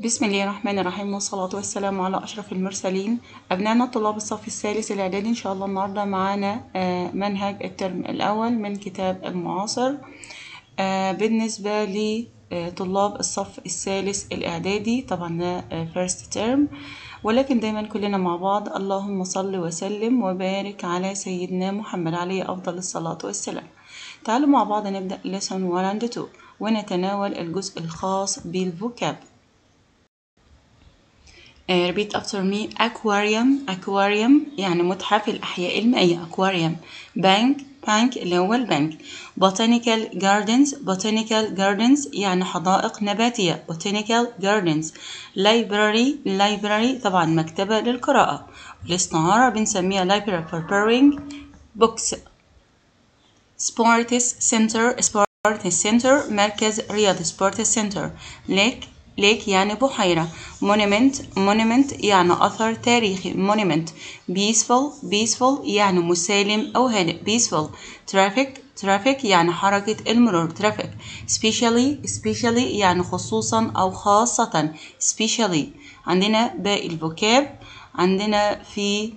بسم الله الرحمن الرحيم والصلاة والسلام على أشرف المرسلين أبنائنا طلاب الصف الثالث الإعدادي إن شاء الله النهاردة معانا آه، منهج الترم الأول من كتاب المعاصر آه، بالنسبة لطلاب الصف الثالث الإعدادي طبعا ده فيرست ترم ولكن دايما كلنا مع بعض اللهم صل وسلم وبارك على سيدنا محمد عليه أفضل الصلاة والسلام تعالوا مع بعض نبدأ lesson 1 and 2 ونتناول الجزء الخاص بالفوكاب Uh, repeat after me aquarium aquarium يعني متحف الأحياء المائية aquarium bank bank اللي هو البنك botanical gardens botanical gardens يعني حدائق نباتية botanical gardens library library طبعا مكتبة للقراءة الاستعارة بنسميها library for preparing books sports center sports center مركز رياضي sports center lake ليك يعني بحيرة monument monument يعني أثر تاريخي monument peaceful peaceful يعني مسالم أو هادئ peaceful traffic traffic يعني حركة المرور traffic specially specially يعني خصوصا أو خاصة specially عندنا باقي الفوكاب عندنا في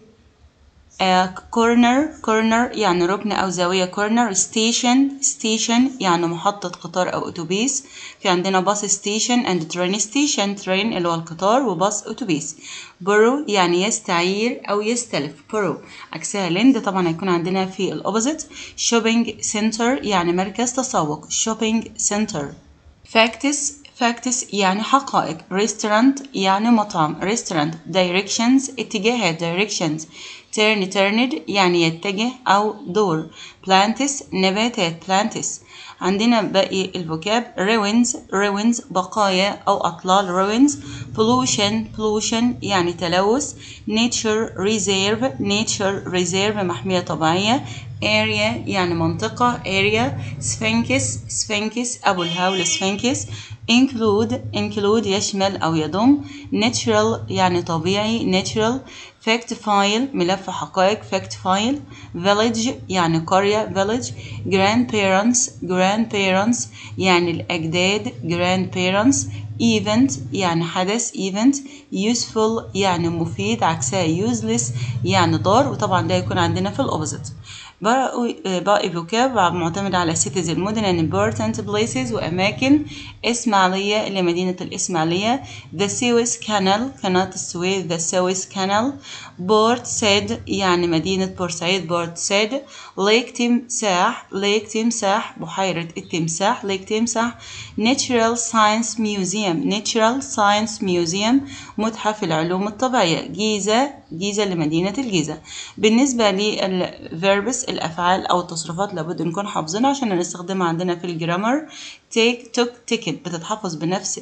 كورنر كورنر يعني ركن أو زاوية كورنر ستيشن ستيشن يعني محطة قطار أو أتوبيس في عندنا باص ستيشن أند ترين ستيشن ترين اللي هو القطار وباص أتوبيس برو يعني يستعير أو يستلف برو عكسها لند طبعا هيكون عندنا في الأوبوزيت شوبينج سنتر يعني مركز تسوق شوبينج سنتر فاكتس فاكتس يعني حقائق restaurant يعني مطعم restaurant directions اتجاهات directions turn turned يعني يتجه أو دور plants نباتات plants عندنا باقي الفوكاب ruins ruins بقايا أو أطلال ruins pollution pollution يعني تلوث nature reserve nature reserve محمية طبيعية area يعني منطقة area sphinx sphinx أبو الهول sphinx include include يشمل أو يضم natural يعني طبيعي natural fact file ملف حقائق fact file village يعني قرية village grandparents grandparents يعني الأجداد grandparents event يعني حدث event useful يعني مفيد عكسها useless يعني ضار وطبعا ده يكون عندنا في الأوبوزيت باقي فوكاب معتمد على cities المدن and important places وأماكن إسماعيلية اللي مدينة الإسماعيلية the Suez Canal قناة السويس the Suez Canal بورت سيد يعني مدينة بورسعيد بورت سيد ليك تمساح ليك تمساح بحيرة التمساح ليك تمساح Natural Science Museum Natural Science Museum متحف العلوم الطبيعية جيزة جيزة لمدينة الجيزة بالنسبة للفيربس الأفعال أو التصرفات لابد نكون حافظينها عشان نستخدمها عندنا في الجرامر take took taken بتتحفظ بنفس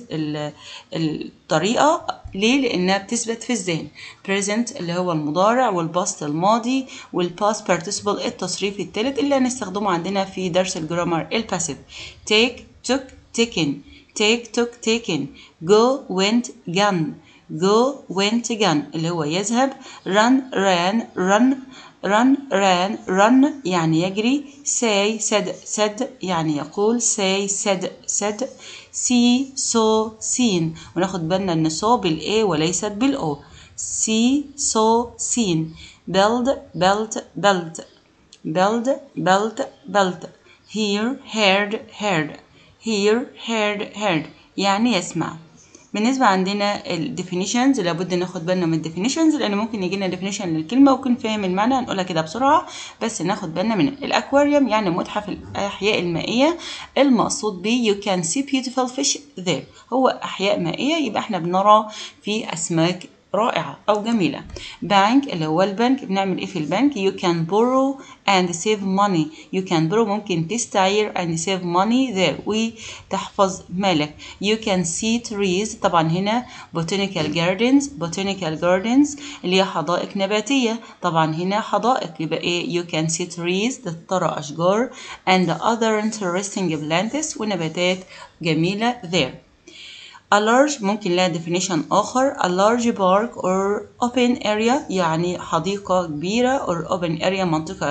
الطريقة ليه؟ لأنها بتثبت في الذهن present اللي هو المضارع والباست الماضي والباست participle التصريف الثالث اللي هنستخدمه عندنا في درس الجرامر الباسيف take took taken take took taken go went gone go went gone اللي هو يذهب run ran run run ran run يعني يجري say said said يعني يقول say said said see saw seen وناخد بالنا ان saw بالاي وليست بالاو see saw seen build built built build built built hear heard heard hear heard heard يعني يسمع بالنسبة عندنا ال definitions لابد ناخد بالنا من ال definitions لأن ممكن يجي لنا definition للكلمة وكون فاهم المعنى هنقولها كده بسرعة بس ناخد بالنا من الأكواريوم يعني متحف الأحياء المائية المقصود بيه you can see beautiful fish there هو أحياء مائية يبقى احنا بنرى في أسماك رائعة أو جميلة بنك اللي هو البنك بنعمل إيه في البنك you can borrow and save money you can borrow ممكن تستعير and save money there وتحفظ مالك you can see trees طبعا هنا botanical gardens botanical gardens اللي هي حدائق نباتية طبعا هنا حدائق يبقى إيه you can see trees ترى أشجار and other interesting plants ونباتات جميلة there A large ممكن لها definition آخر a large park or open area يعني حديقة كبيرة or open area منطقة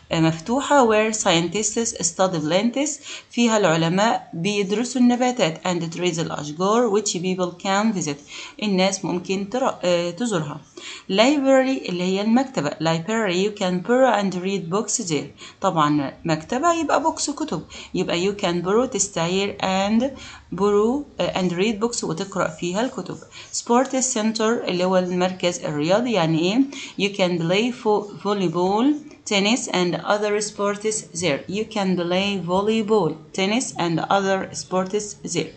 مفتوحة where scientists study plants فيها العلماء بيدرسوا النباتات and trees الأشجار which people can visit الناس ممكن تزورها library اللي هي المكتبة library you can borrow and read books there طبعا مكتبة يبقى بوكس كتب يبقى you can borrow تستعير and borrow and read books وتقرأ فيها الكتب sports center اللي هو المركز الرياضي يعني ايه you can play volleyball tennis and other sports there you can play volleyball tennis and other sports there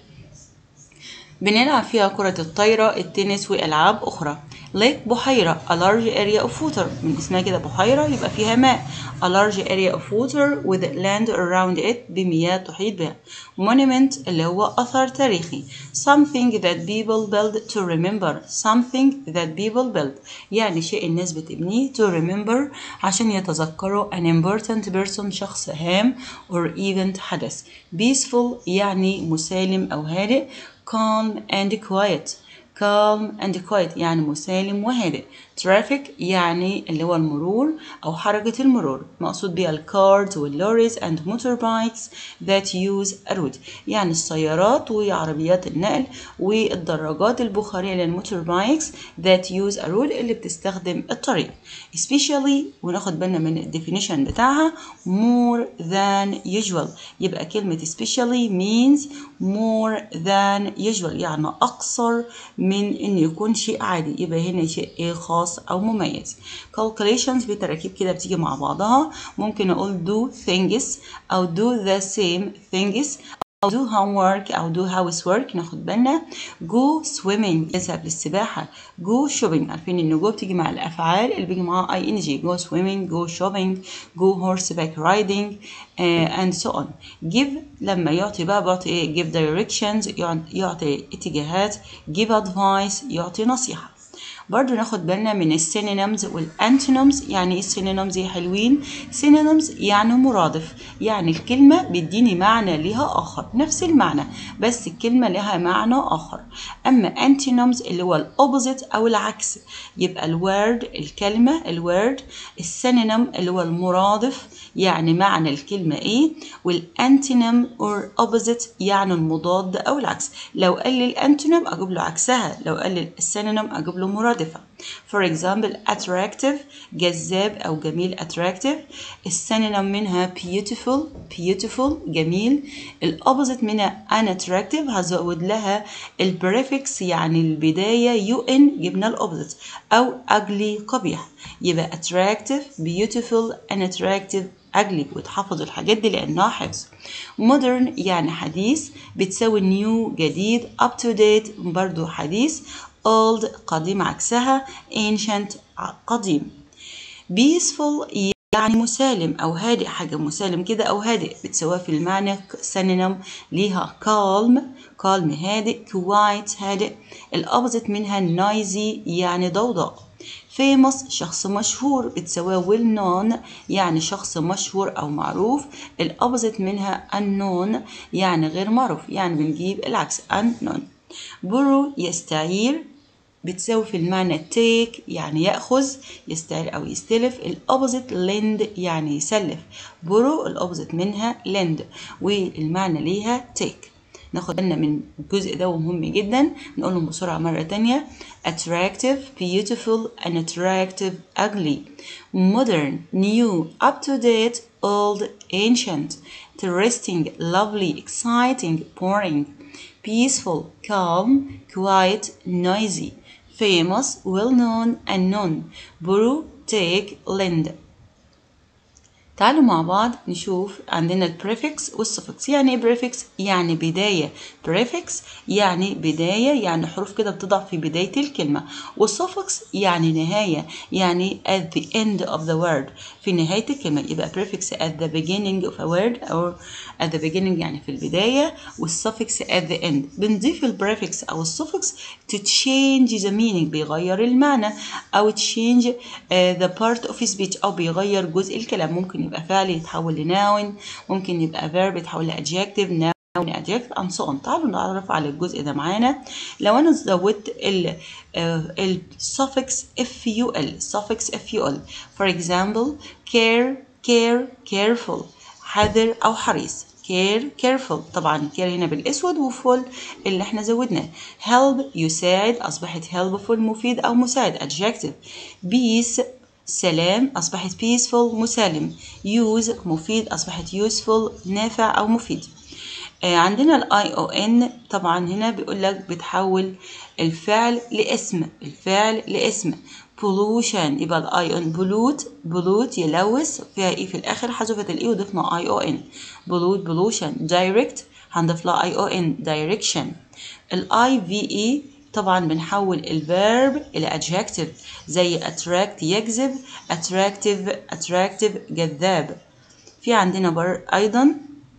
بنلعب فيها كرة الطايرة التنس وألعاب أخرى lake بحيرة a large area of water من اسمها كده بحيرة يبقى فيها ماء a large area of water with land around it بمياه تحيط بها monument اللي هو أثر تاريخي something that people build to remember something that people build يعني شيء الناس بتبنيه to remember عشان يتذكروا an important person شخص هام or event حدث peaceful يعني مسالم أو هادئ calm and quiet calm and quiet يعني مسالم وهادئ traffic يعني اللي هو المرور أو حركة المرور مقصود بها الكارز واللوريز and motorbikes that use a road يعني السيارات وعربيات النقل والدراجات البخارية للموتوربايكس that use a road اللي بتستخدم الطريق especially وناخد بالنا من الديفينيشن بتاعها more than usual يبقى كلمة especially means more than usual يعني أكثر من إن يكون شيء عادي يبقى هنا شيء إيه خاص أو مميز calculations بتركيب كده بتيجي مع بعضها ممكن أقول do things أو do the same things أو do homework أو do housework ناخد بالنا go swimming يذهب للسباحة go shopping عارفين إن go بتيجي مع الأفعال اللي بيجي معاها ing go swimming go shopping go horseback riding uh, and so on give لما يعطي بقى بيعطي إيه give directions يعطي اتجاهات give advice يعطي نصيحة برضو ناخد بالنا من السينونيمز والانتونيمز يعني ايه السينونيمز يا حلوين سينونيمز يعني مرادف يعني الكلمة بيديني معنى ليها آخر نفس المعنى بس الكلمة لها معنى آخر أما انتونيمز اللي هو الأوبوزيت أو العكس يبقى الورد الكلمة الورد السينونيم اللي هو المرادف يعني معنى الكلمة ايه والانتونيم or opposite يعني المضاد أو العكس لو قال لي الانتونيم أجيب له عكسها لو قال لي السينونيم أجيب له مرادفة for example attractive جذاب أو جميل attractive السينونيم منها beautiful beautiful جميل الأوبوزيت منها unattractive هزود لها البريفكس يعني البداية un جبنا الأوبوزيت أو ugly قبيح يبقى attractive beautiful unattractive ugly وتحفظ الحاجات دي لأنها حفظ modern يعني حديث بتساوي new جديد up to date برضو حديث old قديم عكسها ancient قديم peaceful يعني مسالم أو هادئ حاجة مسالم كده أو هادئ بتساويها في المعنى سينونيم ليها calm calm هادئ quiet هادئ الأبسط منها noisy يعني ضوضاء famous شخص مشهور بتساويها well known يعني شخص مشهور أو معروف الأبسط منها unknown يعني غير معروف يعني بنجيب العكس unknown borrow يستعير بتساوي في المعنى take يعني يأخذ يستعير أو يستلف الأوبوزيت lend يعني يسلف borrow الأوبوزيت منها lend والمعنى ليها take ناخد بالنا من الجزء ده ومهم جدا نقولهم بسرعة مرة تانية attractive beautiful unattractive ugly modern new up to date old ancient interesting lovely exciting boring peaceful calm quiet noisy famous well known unknown borrow take lend تعالوا مع بعض نشوف عندنا البريفكس والسفكس يعني ايه بريفكس يعني بداية بريفكس يعني بداية يعني حروف كده بتضع في بداية الكلمة والسفكس يعني نهاية يعني at the end of the word في نهاية الكلمة يبقى prefix at the beginning of a word أو at the beginning يعني في البداية والsuffix at the end بنضيف البريفكس أو السفكس to change the meaning بيغير المعنى أو change uh, the part of speech أو بيغير جزء الكلام ممكن يبقى فعل يتحول لناون ممكن يبقى verb يتحول لادجكتيف noun adjective and so on تعالوا نتعرف على الجزء ده معانا لو انا زودت ال ال suffix ful suffix ful for example care care careful حذر أو حريص care careful طبعا care هنا بالأسود وفول اللي احنا زودناه help يساعد أصبحت helpful مفيد أو مساعد adjective peace سلام أصبحت peaceful مسالم use مفيد أصبحت useful نافع أو مفيد آه، عندنا الاي او ان طبعا هنا بيقول لك بتحول الفعل لاسم الفعل لاسم pollution يبقى الاي ان بلوت بلوت يلوث فيها ايه في الاخر حذفت الاي وضفنا اي او ان بلوت pollution دايركت هنضيف لها اي او ان direction الاي في اي طبعا بنحول الفيرب الى adjective زي attract يجذب attractive attractive جذاب في عندنا بر ايضا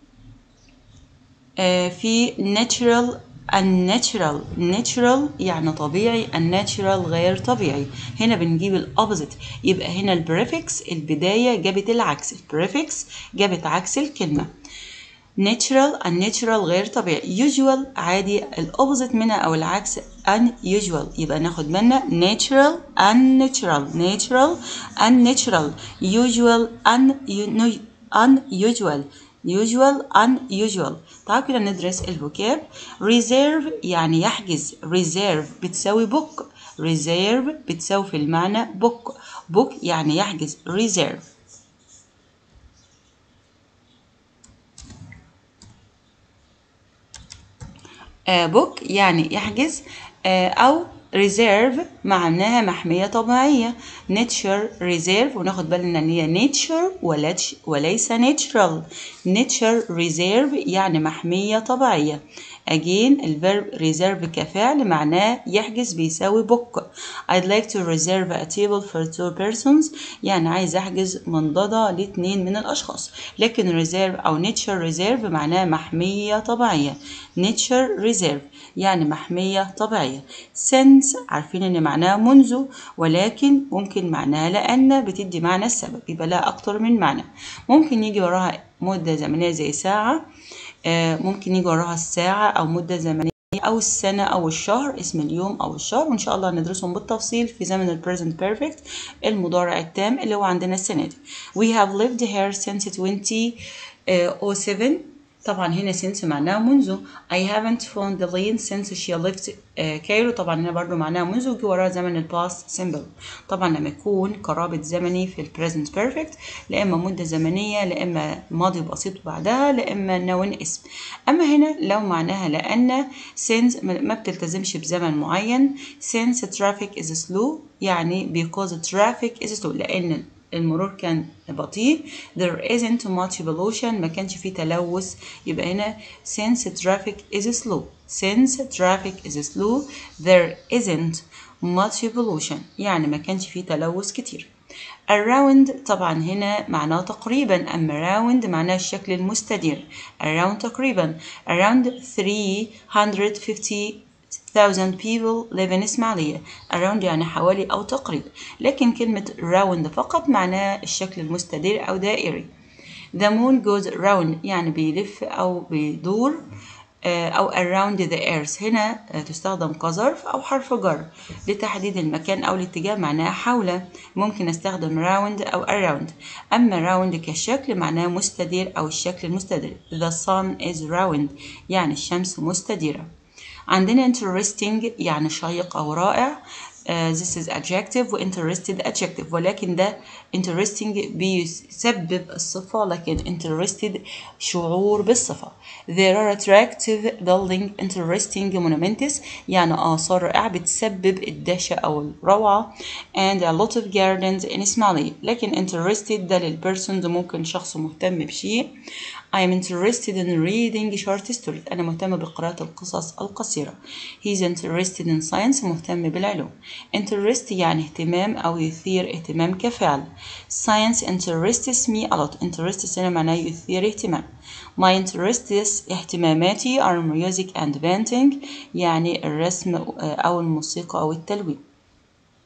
آه، في natural unnatural natural يعني طبيعي unnatural غير طبيعي هنا بنجيب الأوبزيت يبقى هنا البريفكس البداية جابت العكس البريفكس جابت عكس الكلمة natural unnatural غير طبيعي usual عادي الأوبزيت منها أو العكس unusual يبقى ناخد بالنا natural unnatural natural unnatural usual un unusual usual unusual تعالوا كده ندرس الفوكاب reserve يعني يحجز reserve بتساوي book reserve بتساوي في المعنى book book يعني يحجز reserve آه book يعني يحجز آه أو reserve معناها محمية طبيعية nature reserve وناخد بالنا ان هي nature ولتش- وليس natural nature reserve يعني محمية طبيعية again الفيرب reserve كفعل معناه يحجز بيساوي book I'd like to reserve a table for two persons يعني عايز احجز منضدة لاتنين من الاشخاص لكن reserve او nature reserve معناه محمية طبيعية nature reserve يعني محمية طبيعية since عارفين ان معناها منذ ولكن ممكن معناها لأن بتدي معنى السبب يبقى لها أكتر من معنى ممكن يجي وراها مدة زمنية زي ساعة آه، ممكن يجي وراها الساعة أو مدة زمنية أو السنة أو الشهر اسم اليوم أو الشهر وإن شاء الله هندرسهم بالتفصيل في زمن ال present perfect المضارع التام اللي هو عندنا السنة دي we have lived here since 2007 طبعا هنا since معناها منذ I haven't found the lane since she left آه، كايرو طبعا هنا برضو معناها منذ وجي وراها زمن ال past simple طبعا لما يكون قرابة زمني في ال present perfect لا إما مدة زمنية لا إما ماضي بسيط بعدها لا إما noun اسم أما هنا لو معناها لأن since ما ما بتلتزمش بزمن معين since traffic is slow يعني because traffic is slow لأن المرور كان بطيء there isn't much pollution ما كانش فيه تلوث يبقى هنا since traffic is slow since traffic is slow there isn't much pollution يعني ما كانش فيه تلوث كتير around طبعا هنا معناه تقريبا أما round معناه الشكل المستدير around تقريبا around 350 thousand people live in إسماعيلية around يعني حوالي أو تقريبا لكن كلمة round فقط معناها الشكل المستدير أو دائري the moon goes round يعني بيلف أو بيدور آه، أو around the earth هنا آه، تستخدم كظرف أو حرف جر لتحديد المكان أو الاتجاه معناها حول ممكن استخدم round أو around أما round كشكل معناه مستدير أو الشكل المستدير the sun is round يعني الشمس مستديرة عندنا interesting يعني شيق أو رائع آه، this is adjective و interested adjective ولكن ده interesting بيسبب الصفة لكن interested شعور بالصفة there are attractive building interesting monuments يعني آثار رائعة بتسبب الدهشة أو الروعة and a lot of gardens in إسماعيلية لكن interested ده للبيرسون ممكن شخص مهتم بشيء I am interested in reading short stories أنا مهتم بقراءة القصص القصيرة He's interested in science مهتم بالعلوم interest يعني اهتمام أو يثير اهتمام كفعل Science interests me a lot interests هنا معناه يثير اهتمام My interests اهتماماتي are music and painting يعني الرسم أو الموسيقى أو التلوين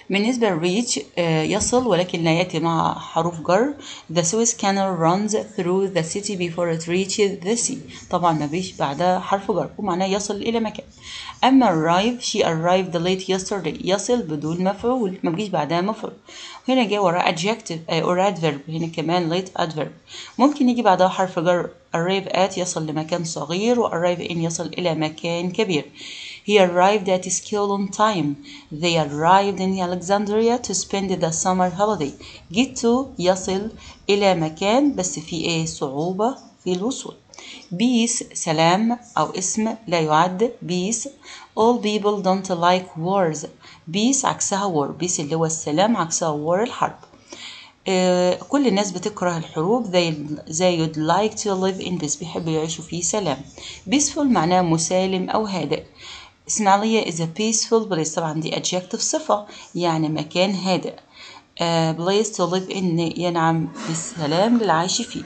بالنسبة للريتش يصل ولكن لا يأتي مع حروف جر The Suez Canal runs through the city before it reaches the sea طبعا ما فيش بعدها حرف جر ومعناه يصل إلى مكان أما arrive she arrived late yesterday يصل بدون مفعول ما بيجيش بعدها مفعول هنا جاي وراه adjective or adverb هنا كمان late adverb ممكن يجي بعدها حرف جر arrive at يصل لمكان صغير و arrive in يصل إلى مكان كبير He arrived at school on time. They arrived in Alexandria to spend the summer holiday. Get to يصل إلى مكان بس في إيه صعوبة في الوصول. Peace سلام أو اسم لا يعد peace. All people don't like wars. Peace عكسها war. Peace اللي هو السلام عكسها war الحرب. آه كل الناس بتكره الحروب they, they would like to live in peace بيحبوا يعيشوا في سلام. Peaceful معناه مسالم أو هادئ. إسماعيلية is a peaceful place طبعا دي adjective صفة يعني مكان هادئ uh, place to live in ينعم بالسلام للعيش فيه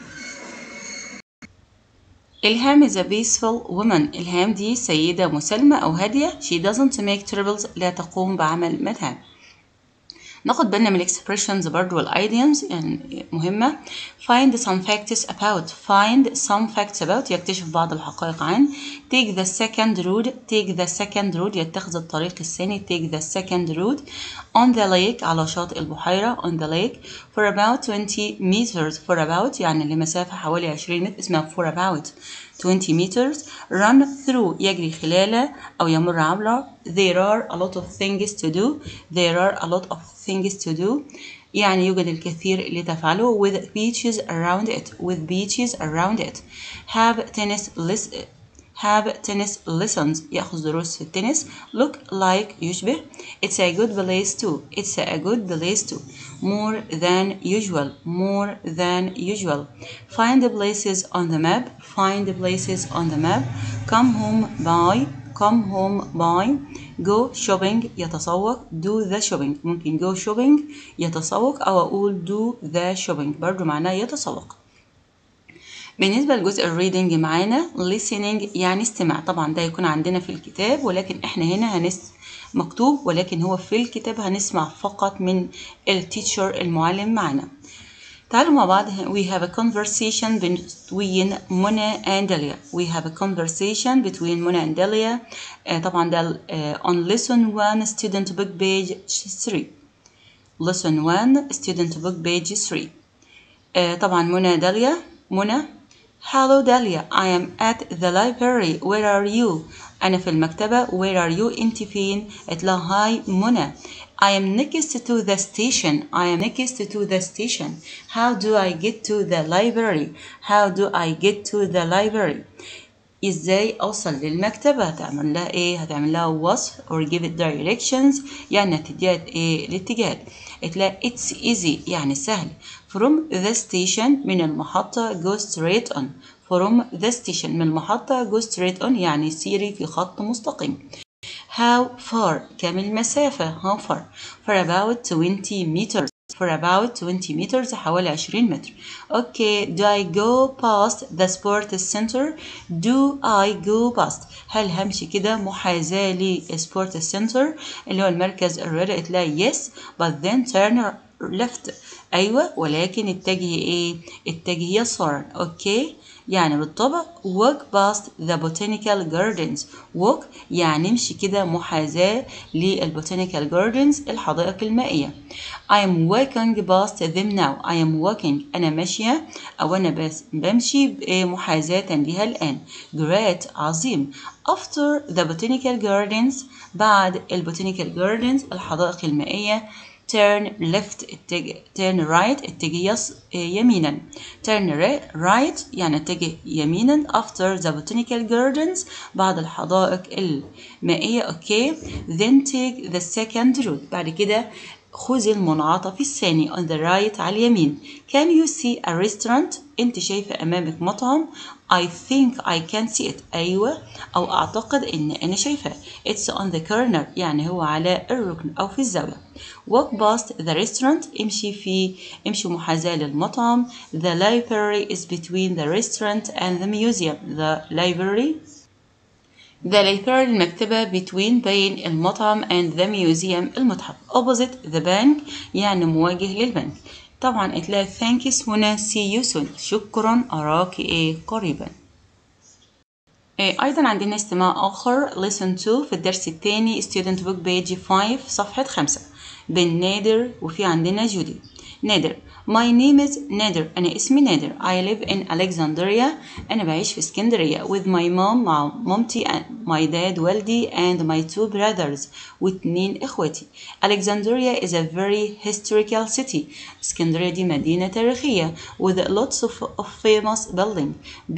إلهام is a peaceful woman إلهام دي سيدة مسالمة أو هادية she doesn't make troubles لا تقوم بعمل متهم ناخد بالنا من expressions برضو والايديومز يعني مهمة find some facts about find some facts about يكتشف بعض الحقائق عن take the second road take the second road يتخذ الطريق الثاني take the second road on the lake على شاطئ البحيرة on the lake for about 20 meters for about يعني لمسافة حوالي 20 متر اسمها for about 20 meters run through يجري خلاله أو يمر عبر there are a lot of things to do there are a lot of things to do يعني يوجد الكثير لتفعله with beaches around it with beaches around it have tennis less have tennis lessons يأخذ دروس في التنس look like يشبه it's a good place to it's a good place to more than usual more than usual find the places on the map find the places on the map come home by come home by go shopping يتسوق do the shopping ممكن go shopping يتسوق أو أقول do the shopping برضو معناه يتسوق بالنسبة لجزء الريدنج معانا listening يعني استماع طبعا ده يكون عندنا في الكتاب ولكن احنا هنا هنس مكتوب ولكن هو في الكتاب هنسمع فقط من التيتشر المعلم معانا تعالوا مع بعض we have a conversation between منى and Delia we have a conversation between منى and Delia uh, طبعا ده uh, on lesson 1 student book page 3 lesson 1 student book page 3 uh, طبعا منى داليا منى Hello Delia I am at the library where are you أنا في المكتبة where are you أنت فين قلت لها hi منى I am next to the station. I am next to the station. How do I get to the library? How do I get to the library? ازاي اوصل للمكتبة هتعمل لها ايه هتعمل لها وصف or give it directions يعني هتديها ايه الاتجاهات هتلاقي it's easy يعني سهل from the station من المحطة go straight on from the station من المحطة go straight on يعني سيري في خط مستقيم How far كم المسافة how far for about 20 meters for about 20 meters حوالي 20 متر okay do I go past the sports center do I go past هل همشي كده محاذاة للسبورت center اللي هو المركز الرياضي هتلاقي yes but then turn left أيوة ولكن اتجهي إيه اتجهي يسارا أوكي يعني بالطبع walk past the botanical gardens walk يعني امشي كده محاذاة للبوتانيكال gardens الحدائق المائية I am walking past them now I am walking أنا ماشية أو أنا بس بمشي محاذاة لها الآن great عظيم after the botanical gardens بعد البوتانيكال gardens الحدائق المائية turn left اتجه turn right اتجه يس يمينا turn right يعني اتجه يمينا after the botanical gardens بعد الحدائق المائية اوكي then take the second route بعد كده خذ المنعطف الثاني on the right على اليمين can you see a restaurant انت شايفة امامك مطعم I think I can see it أيوة أو أعتقد إن أنا شايفاه It's on the corner يعني هو على الركن أو في الزاوية Walk past the restaurant امشي في امشي محاذاة للمطعم The library is between the restaurant and the museum The library The library المكتبة between بين المطعم and the museum المتحف opposite the bank يعني مواجه للبنك طبعا اتلاقي thanks هنا see you soon شكرا أراك إيه قريبا إيه أيضا عندنا استماع آخر listen to في الدرس الثاني student book page 5 صفحة 5 بين نادر وفي عندنا جودي نادر My name is نادر أنا اسمي نادر I live in Alexandria أنا بعيش في اسكندرية with my mom مع مامتي and my dad والدي and my two brothers واتنين إخواتي Alexandria is a very historical city اسكندرية دي مدينة تاريخية with lots of, of famous buildings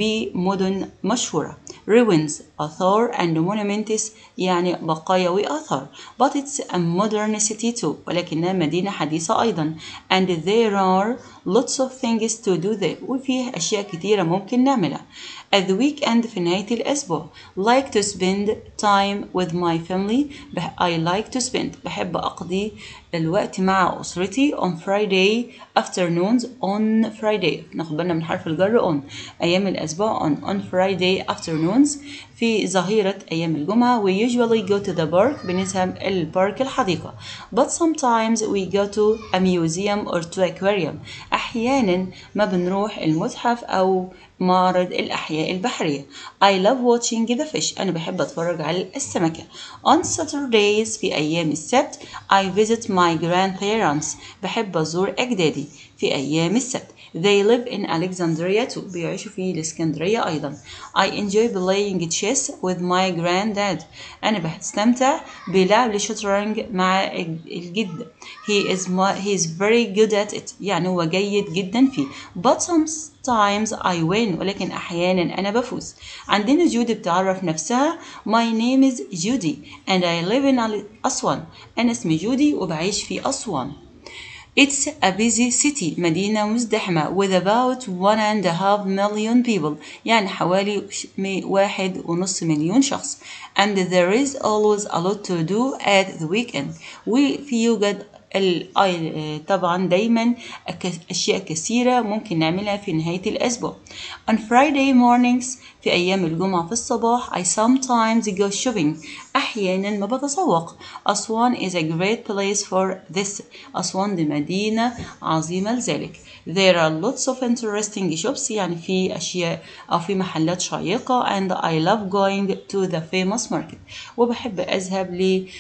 بمدن مشهورة ruins آثار and monuments يعني بقايا وآثار but it's a modern city too ولكنها مدينة حديثة أيضا and there are lots of things to do there وفيه أشياء كتيرة ممكن نعملها at the weekend في نهاية الأسبوع like to spend time with my family بح- I like to spend بحب أقضي الوقت مع أسرتي on Friday afternoons on Friday ناخد بالنا من حرف الجر on أيام الأسبوع on on Friday afternoons في ظهيرة أيام الجمعة we usually go to the park بنذهب البارك الحديقة but sometimes we go to a museum or to aquarium أحيانا ما بنروح المتحف أو معرض الأحياء البحرية I love watching the fish أنا بحب أتفرج على السمكة on Saturdays في أيام السبت I visit my grandparents بحب أزور أجدادي في أيام السبت They live in Alexandria too بيعيشوا في الإسكندرية أيضا I enjoy playing chess with my granddad أنا بستمتع بلعب الشطرنج مع الجد He is, my, he is very good at it يعني هو جيد جدا فيه But sometimes I win ولكن أحيانا أنا بفوز عندنا جودي بتعرف نفسها My name is Judy and I live in أسوان أنا اسمي جودي وبعيش في أسوان It's a busy city مدينة مزدحمة with about one and a half million people يعني حوالي مي- واحد ونص مليون شخص and there is always a lot to do at the weekend وفي يوجد ال- آي- طبعا دايما أك- أشياء كثيرة ممكن نعملها في نهاية الأسبوع on Friday mornings في أيام الجمعة في الصباح I sometimes go shopping أحيانا ما بتسوق أسوان is a great place for this أسوان دي مدينة عظيمة لذلك there are lots of interesting shops يعني في أشياء أو في محلات شيقة and I love going to the famous market وبحب أذهب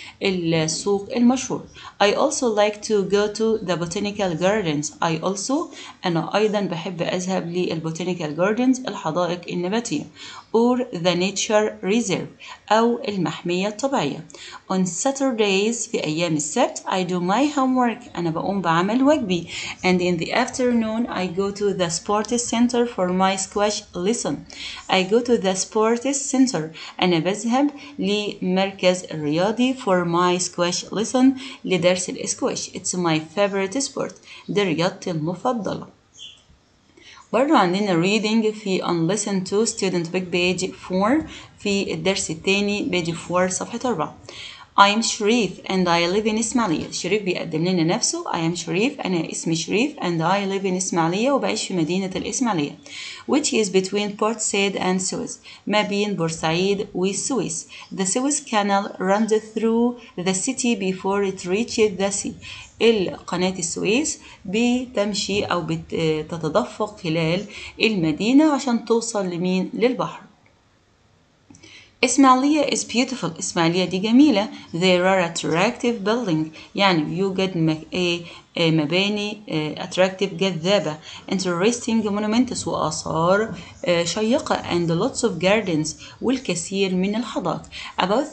للسوق المشهور I also like to go to the botanical gardens I also أنا أيضا بحب أذهب للبوتانيكال gardens الحدائق النباتية or the nature reserve أو المحمية الطبيعية on Saturdays في أيام السبت I do my homework أنا بقوم بعمل واجبي and in the afternoon I go to the sports center for my squash lesson I go to the sports center أنا بذهب لمركز الرياضي for my squash lesson لدرس الاسكواش It's my favorite sport دي رياضتي المفضلة برضو عندنا reading في on listen to student book page 4 في الدرس الثاني page 4 صفحة 4 I'm شريف and I live in إسماعيلية شريف بيقدم لنا نفسه I am شريف أنا اسمي شريف and I live in إسماعيلية وبعيش في مدينة الإسماعيلية which is between Port Said and Suez ما بين بورسعيد والسويس The Suez Canal runs through the city before it reaches the sea القناة السويس بتمشي أو بتتدفق خلال المدينة عشان توصل لمين للبحر إسماعيلية is beautiful إسماعيلية دي جميلة there are attractive buildings يعني يوجد مك... إيه إيه مباني إيه attractive جذابة interesting monuments وآثار إيه شيقة and lots of gardens والكثير من الحدائق about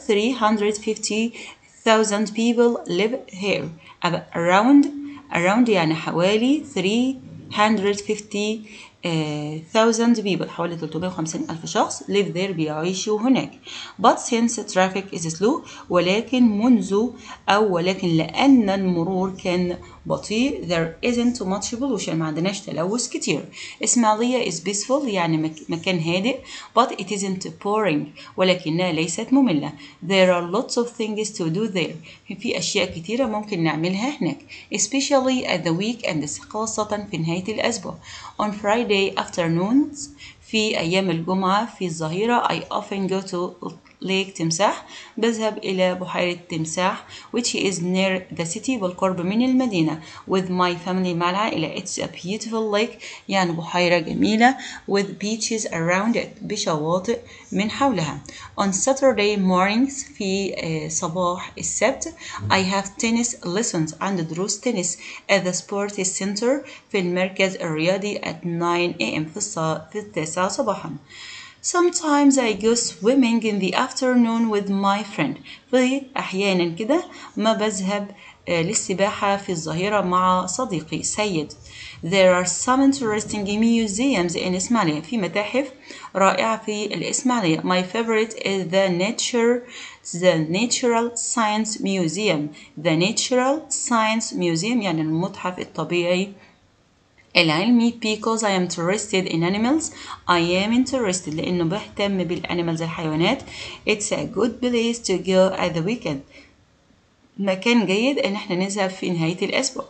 350,000 people live here About around around يعني حوالي 350 thousand people حوالي 350 ألف شخص live there بيعيشوا هناك but since traffic is slow ولكن منذ أو ولكن لأن المرور كان بطيء there isn't much pollution ما عندناش تلوث كتير إسماعيلية is peaceful يعني مك مكان هادئ but it isn't boring ولكنها ليست مملة there are lots of things to do there في أشياء كتيرة ممكن نعملها هناك especially at the weekends خاصة في نهاية الأسبوع on Friday afternoons في أيام الجمعة في الظهيرة I often go to lake تمساح بذهب إلى بحيرة تمساح which is near the city بالقرب من المدينة with my family مع العائلة it's a beautiful lake يعني بحيرة جميلة with beaches around it بشواطئ من حولها on Saturday mornings في صباح السبت I have tennis lessons عند دروس تنس at the sports center في المركز الرياضي at 9 a.m. في, الصا... في التاسعة صباحا Sometimes I go swimming in the afternoon with my friend. في أحيانا كده ما بذهب للسباحة في الظهيرة مع صديقي سيد. There are some interesting museums in إسماعيلية. في متاحف رائعة في الإسماعيلية. My favorite is the nature the Natural Science Museum. The Natural Science Museum يعني المتحف الطبيعي العلمي because I am interested in animals I am interested لأنه بهتم بالانيمالز الحيوانات It's a good place to go at the weekend مكان جيد إن احنا نذهب في نهاية الأسبوع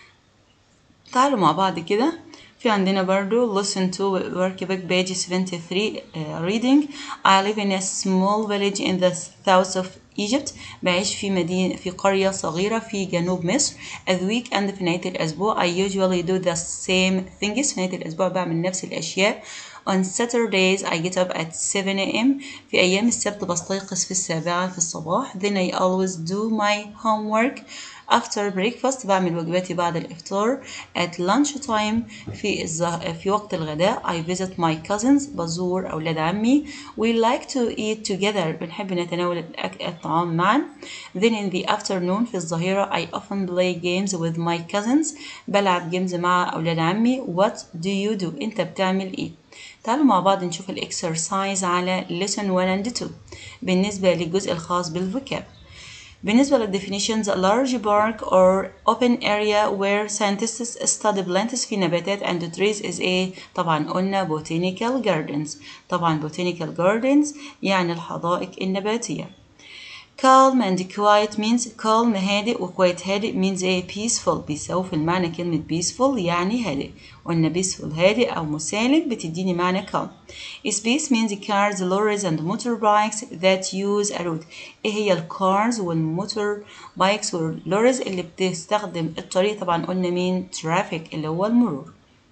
تعالوا مع بعض كده في عندنا برضو listen to workbook page 73 uh, reading I live in a small village in the south of Egypt بعيش في مدينة في قرية صغيرة في جنوب مصر at the weekend في نهاية الأسبوع I usually do the same things في نهاية الأسبوع بعمل نفس الأشياء On Saturdays I get up at 7 a.m. في أيام السبت بستيقظ في السابعة في الصباح Then I always do my homework after breakfast بعمل واجباتي بعد الإفطار at lunch time في الزه... في وقت الغداء I visit my cousins بزور أولاد عمي we like to eat together بنحب نتناول الطعام معا then in the afternoon في الظهيرة I often play games with my cousins بلعب جيمز مع أولاد عمي what do you do أنت بتعمل إيه تعالوا مع بعض نشوف الاكسرسايز على lesson 1 and 2 بالنسبة للجزء الخاص بالفوكاب بالنسبة للديفينيشنز a large park or open area where scientists study plants في نباتات and trees is a طبعا قلنا botanical gardens طبعا botanical gardens يعني الحدائق النباتية calm and quiet means calm هادئ و quiet هادئ means a peaceful بيساوي في المعنى كلمة peaceful يعني هادئ قلنا peaceful هادئ أو مسالم بتديني معنى calm space means cars, lorries and motorbikes that use a road ايه هي الكارز والموتور بايكس واللوريز اللي بتستخدم الطريق طبعا قلنا مين traffic اللي هو المرور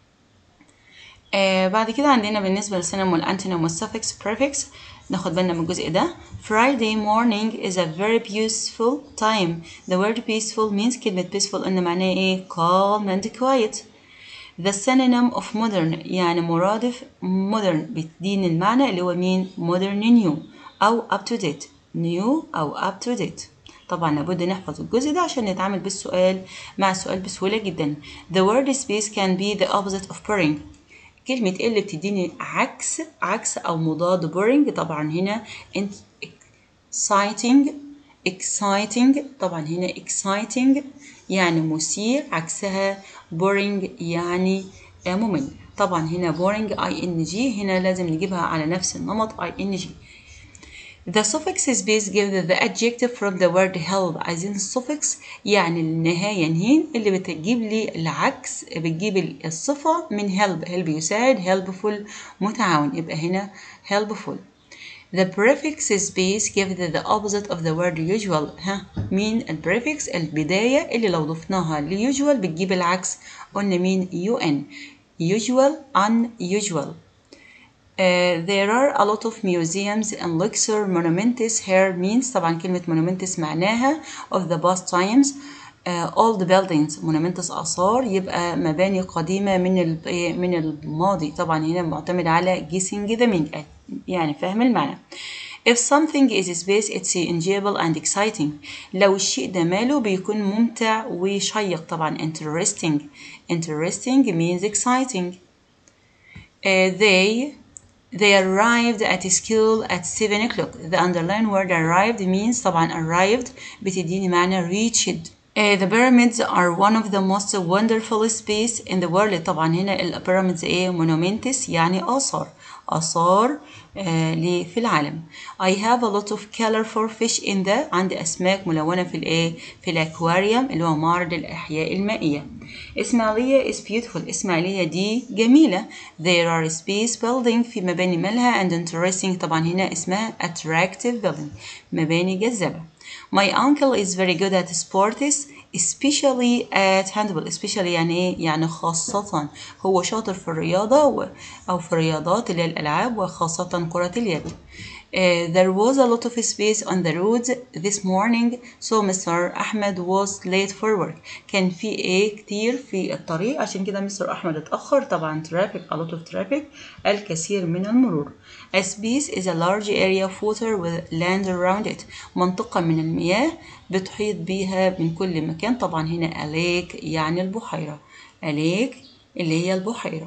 آه بعد كده عندنا بالنسبة للسينما والأنتونيم والسفكس prefix ناخد بالنا من الجزء ده Friday morning is a very peaceful time the word peaceful means كلمة peaceful إن معناه إيه calm and quiet the synonym of modern يعني مرادف modern بتدين المعنى اللي هو مين modern new أو up to date new أو up to date طبعا لابد نحفظ الجزء ده عشان نتعامل بالسؤال مع السؤال بسهولة جدا the word space can be the opposite of boring كلمة اللي بتديني عكس عكس أو مضاد boring طبعا هنا exciting exciting طبعا هنا exciting يعني مثير عكسها boring يعني ممل طبعا هنا boring ing هنا لازم نجيبها على نفس النمط ing The suffix space gives the adjective from the word help عايزين suffix يعني النهاية نهين اللي بتجيب لي العكس بتجيب الصفة من help help يساعد helpful متعاون يبقى هنا helpful The prefix space gives the opposite of the word usual ها مين البريفكس البداية اللي لو ضفناها ل usual بتجيب العكس قلنا مين un usual unusual Uh, there are a lot of museums and Luxor monuments here means طبعا كلمة monuments معناها of the past times uh, old buildings monuments آثار يبقى مباني قديمة من من الماضي طبعا هنا معتمد على guessing the meaning يعني فهم المعنى If something is space it's enjoyable and exciting لو الشيء ده ماله بيكون ممتع وشيق طبعا interesting interesting means exciting uh, they They arrived at school at 7 o'clock. The underlined word arrived means طبعا arrived بتديني معنى reached. Uh, the pyramids are one of the most wonderful space in the world. طبعا هنا ال pyramids ايه monuments يعني آثار. آثار آه لي- في العالم I have a lot of colorful fish in the عندي أسماك ملونة في الإيه في الأكواريوم اللي هو معرض الأحياء المائية إسماعيلية is beautiful إسماعيلية دي جميلة there are space building في مباني مالها and interesting طبعا هنا اسمها attractive building مباني جذابة My uncle is very good at sports especially at handball especially يعني ايه يعني خاصة هو شاطر في الرياضة و- أو في الرياضات اللي هي الألعاب وخاصة كرة اليد Uh, there was a lot of space on the roads this morning so Mr. Ahmed was late for work كان في ايه كتير في الطريق عشان كده مستر أحمد اتأخر طبعا traffic a lot of traffic الكثير من المرور A space is a large area of water with land around it منطقة من المياه بتحيط بيها من كل مكان طبعا هنا a lake يعني البحيرة a lake اللي هي البحيرة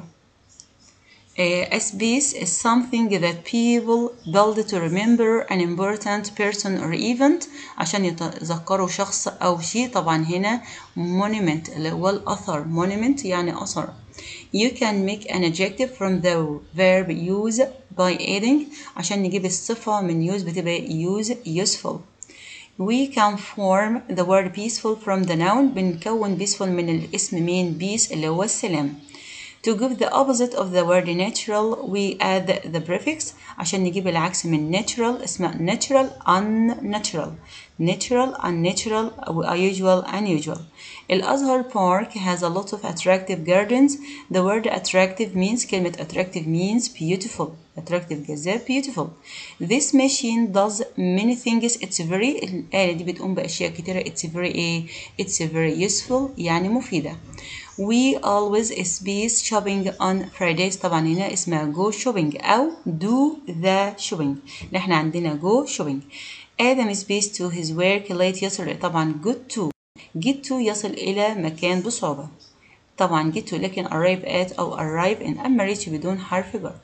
Uh, a space is something that people build to remember an important person or event عشان يتذكروا شخص أو شيء طبعا هنا monument اللي هو الأثر monument يعني أثر You can make an adjective from the verb use by adding عشان نجيب الصفة من use بتبقى use useful We can form the word peaceful from the noun بنكون peaceful من الاسم مين peace اللي هو السلام To give the opposite of the word natural we add the prefix عشان نجيب العكس من natural اسمها natural unnatural natural unnatural أو unusual unusual الأزهر park has a lot of attractive gardens the word attractive means كلمة attractive means beautiful attractive جذاب beautiful this machine does many things it's very الآلة دي بتقوم بأشياء كتيرة it's very إيه it's very useful يعني مفيدة We always space shopping on Fridays طبعا هنا اسمها go shopping أو do the shopping اللي احنا عندنا go shopping آدم space to his work late yesterday طبعا good to get to يصل إلى مكان بصعوبة طبعا get to لكن arrive at أو arrive in أما reach بدون حرف جر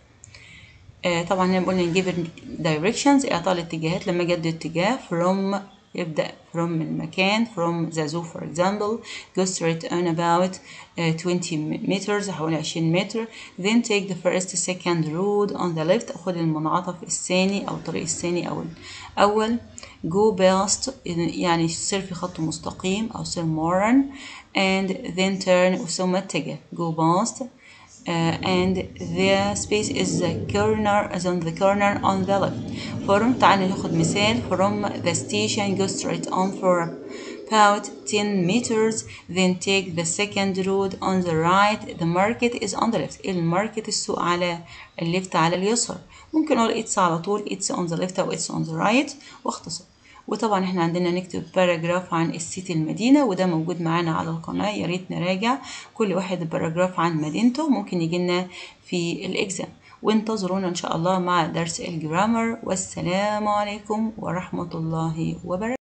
آه طبعا هنا قلنا نجيب directions إعطاء الاتجاهات لما جد اتجاه from يبدأ from المكان from the zoo for example go straight on about uh, 20 meters حوالي 20 متر then take the first second road on the left خد المنعطف الثاني أو الطريق الثاني أو الأول go past يعني سير في خط مستقيم أو سير مرن and then turn ثم اتجه go past uh, and the space is the corner is on the corner on the left from تعالى ناخد مثال from the station go straight on for about 10 meters then take the second road on the right the market is on the left الماركت السوق على الليفت على اليسار ممكن اقول it's على طول it's on the left او it's on the right واختصر وطبعا احنا عندنا نكتب باراجراف عن السيت المدينة وده موجود معانا على القناة يا ريت نراجع كل واحد باراجراف عن مدينته ممكن يجينا في الإكزام وانتظرونا إن شاء الله مع درس الجرامر والسلام عليكم ورحمة الله وبركاته